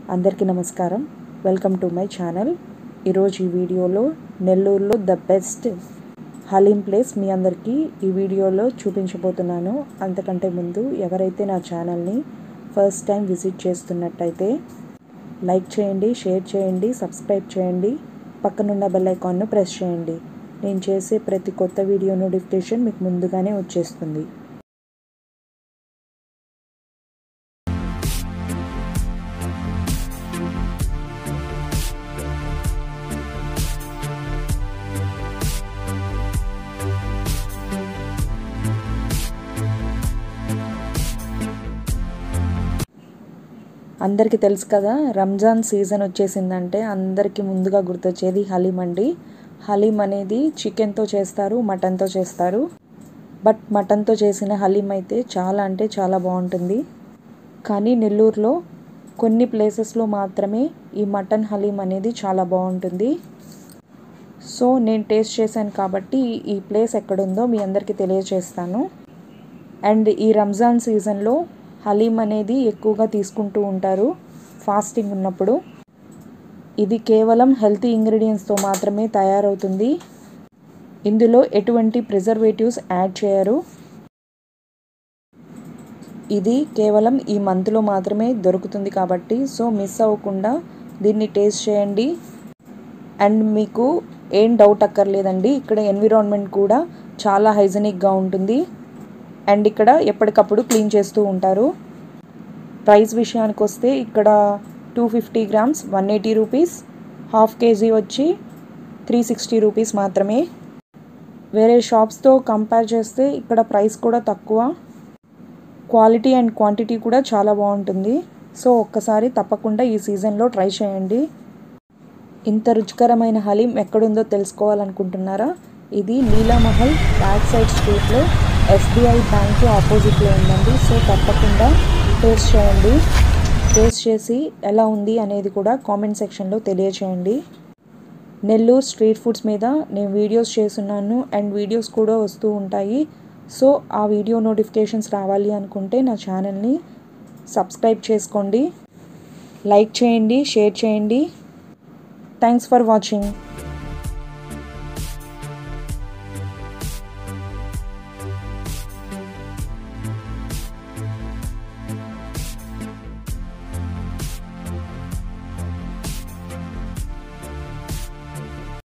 అందరికీ నమస్కారం welcome to my channel ఈరోజు ఈ వీడియోలో నెల్లూరులో ద బెస్ట్ హలీం ప్లేస్ మీ అందరికీ ఈ వీడియోలో చూపించబోతున్నాను అంతకంటే ముందు ఎవరైతే నా ఛానల్ని ఫస్ట్ టైం విజిట్ చేస్తున్నట్టయితే లైక్ చేయండి షేర్ చేయండి సబ్స్క్రైబ్ చేయండి పక్కనున్న బెల్ ఐకాన్ను ప్రెస్ చేయండి నేను చేసే ప్రతి కొత్త వీడియో నోటిఫికేషన్ మీకు ముందుగానే వచ్చేస్తుంది అందరికీ తెలుసు కదా రంజాన్ సీజన్ వచ్చేసిందంటే అందరికీ ముందుగా గుర్తొచ్చేది హలీం అండి హలీం అనేది చికెన్తో చేస్తారు మటన్తో చేస్తారు బట్ మటన్తో చేసిన హలీం అయితే చాలా అంటే చాలా బాగుంటుంది కానీ నెల్లూరులో కొన్ని ప్లేసెస్లో మాత్రమే ఈ మటన్ హలీం అనేది చాలా బాగుంటుంది సో నేను టేస్ట్ చేశాను కాబట్టి ఈ ప్లేస్ ఎక్కడుందో మీ అందరికీ తెలియజేస్తాను అండ్ ఈ రంజాన్ సీజన్లో హలీం అనేది ఎక్కువగా తీసుకుంటూ ఉంటారు ఫాస్టింగ్ ఉన్నప్పుడు ఇది కేవలం హెల్తీ ఇంగ్రీడియంట్స్తో మాత్రమే తయారవుతుంది ఇందులో ఎటువంటి ప్రిజర్వేటివ్స్ యాడ్ చేయరు ఇది కేవలం ఈ మంత్లో మాత్రమే దొరుకుతుంది కాబట్టి సో మిస్ అవ్వకుండా దీన్ని టేస్ట్ చేయండి అండ్ మీకు ఏం డౌట్ అక్కర్లేదండి ఇక్కడ ఎన్విరాన్మెంట్ కూడా చాలా హైజెనిక్గా ఉంటుంది అండ్ ఇక్కడ ఎప్పటికప్పుడు క్లీన్ చేస్తూ ఉంటారు ప్రైస్ విషయానికి వస్తే ఇక్కడ two fifty grams one eighty rupees half KG వచ్చి త్రీ సిక్స్టీ రూపీస్ మాత్రమే వేరే షాప్స్తో కంపేర్ చేస్తే ఇక్కడ ప్రైస్ కూడా తక్కువ క్వాలిటీ అండ్ క్వాంటిటీ కూడా చాలా బాగుంటుంది సో ఒక్కసారి తప్పకుండా ఈ సీజన్లో ట్రై చేయండి ఇంత రుచికరమైన హలీం ఎక్కడుందో తెలుసుకోవాలనుకుంటున్నారా ఇది లీలామహల్ బ్యాక్ సైడ్ స్ట్రీట్లో ఎస్బీఐ బ్యాంక్ ఆపోజిట్లో ఉందండి సో తప్పకుండా టేస్ట్ చేయండి టేస్ట్ చేసి ఎలా ఉంది అనేది కూడా కామెంట్ సెక్షన్లో తెలియచేయండి నెల్లూరు స్ట్రీట్ ఫుడ్స్ మీద నేను వీడియోస్ చేస్తున్నాను అండ్ వీడియోస్ కూడా వస్తూ ఉంటాయి సో ఆ వీడియో నోటిఫికేషన్స్ రావాలి అనుకుంటే నా ఛానల్ని సబ్స్క్రైబ్ చేసుకోండి లైక్ చేయండి షేర్ చేయండి థ్యాంక్స్ ఫర్ వాచింగ్